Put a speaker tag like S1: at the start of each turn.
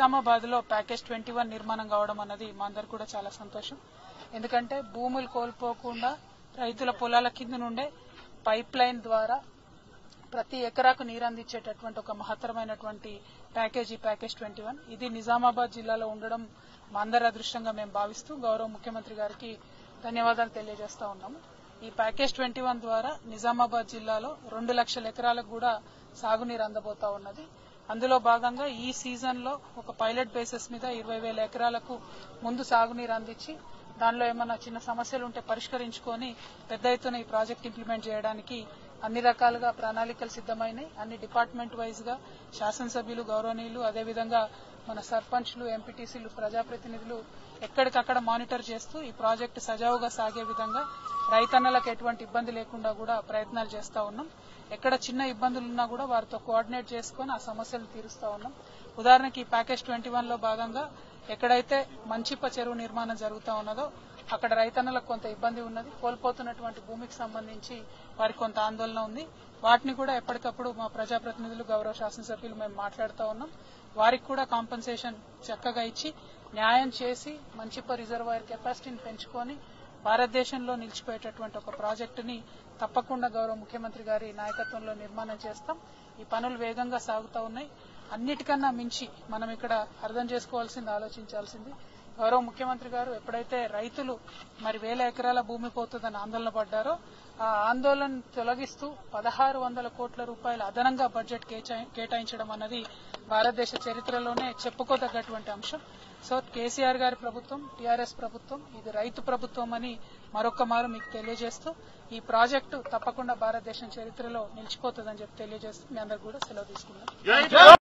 S1: నిజామాబాద్ లో package twenty one నిర్మాణం కావడం అన్నది మా అందరు కూడా చాలా సంతోషం ఎందుకంటే భూములు కోల్పోకుండా రైతుల పొలాల కింద నుండే పైప్ లైన్ ద్వారా ప్రతి ఎకరాకు నీరు అందించేటటువంటి ఒక మహత్తరమైనటువంటి ప్యాకేజీ ప్యాకేజ్ ట్వంటీ వన్ ఇది నిజామాబాద్ జిల్లాలో ఉండడం మా అందరి అదృష్టంగా మేము భావిస్తూ గౌరవ ముఖ్యమంత్రి గారికి ధన్యవాదాలు తెలియజేస్తా ఉన్నాము ఈ ప్యాకేజ్ ట్వంటీ వన్ ద్వారా నిజామాబాద్ జిల్లాలో రెండు లక్షల ఎకరాలకు కూడా సాగునీరు అందబోతా ఉన్నది అందులో భాగంగా ఈ సీజన్ లో ఒక పైలట్ బేసిస్ మీద ఇరవై వేల ఎకరాలకు ముందు సాగునీరు అందించి దానిలో ఏమైనా చిన్న సమస్యలు ఉంటే పరిష్కరించుకొని పెద్ద ఎత్తున ఈ ప్రాజెక్ట్ ఇంప్లిమెంట్ చేయడానికి అన్ని రకాలుగా ప్రణాళికలు సిద్దమైనాయి అన్ని డిపార్ట్మెంట్ వైజ్ గా శాసనసభ్యులు గౌరవనీయులు అదేవిధంగా మన సర్పంచ్లు ఎంపీటీసీలు ప్రజాప్రతినిధులు ఎక్కడికక్కడ మానిటర్ చేస్తూ ఈ ప్రాజెక్టు సజావుగా సాగే విధంగా రైతన్నలకు ఎటువంటి ఇబ్బంది లేకుండా కూడా ప్రయత్నాలు చేస్తా ఉన్నాం ఎక్కడ చిన్న ఇబ్బందులు ఉన్నా కూడా వారితో కోఆర్డినేట్ చేసుకొని ఆ సమస్యలు తీరుస్తా ఉన్నాం ఉదాహరణకి ఈ ప్యాకేజ్ ట్వంటీ వన్ లో భాగంగా ఎక్కడైతే మంచిప్ప చెరువు నిర్మాణం జరుగుతా ఉన్నదో అక్కడ రైతన్నలకు కొంత ఇబ్బంది ఉన్నది కోల్పోతున్నటువంటి భూమికి సంబంధించి వారికి కొంత ఆందోళన ఉంది వాటిని కూడా ఎప్పటికప్పుడు మా ప్రజాప్రతినిధులు గౌరవ శాసనసభ్యులు మేము మాట్లాడుతూ ఉన్నాం వారికి కూడా కాంపన్సేషన్ చక్కగా ఇచ్చి న్యాయం చేసి మంచిప్ప రిజర్వాయర్ కెపాసిటీని పెంచుకొని భారతదేశంలో నిలిచిపోయేటటువంటి ఒక ప్రాజెక్టుని తప్పకుండా గౌరవ ముఖ్యమంత్రి గారి నాయకత్వంలో నిర్మాణం చేస్తాం ఈ పనులు వేగంగా సాగుతా ఉన్నాయి అన్నిటికన్నా మించి మనం ఇక్కడ అర్థం చేసుకోవాల్సింది ఆలోచించాల్సింది గౌరవ ముఖ్యమంత్రి గారు ఎప్పుడైతే రైతులు మరి వేల ఎకరాల భూమి పోతుందని ఆందోళన పడ్డారో ఆ ఆందోళన తొలగిస్తూ పదహారు వందల కోట్ల రూపాయల అదనంగా బడ్జెట్ కేచా- కేటాయించడం అన్నది భారతదేశ చరిత్రలోనే చెప్పుకోదగ్గటువంటి అంశం సో కేసీఆర్ గారి ప్రభుత్వం టీఆర్ఎస్ ప్రభుత్వం ఇది రైతు ప్రభుత్వం అని మరొక మారు మీకు తెలియజేస్తూ ఈ ప్రాజెక్టు తప్పకుండా భారతదేశం చరిత్రలో నిలిచిపోతుందని చెప్పి తెలియజేస్తూ మీ అందరు కూడా సెలవు తీసుకున్నాం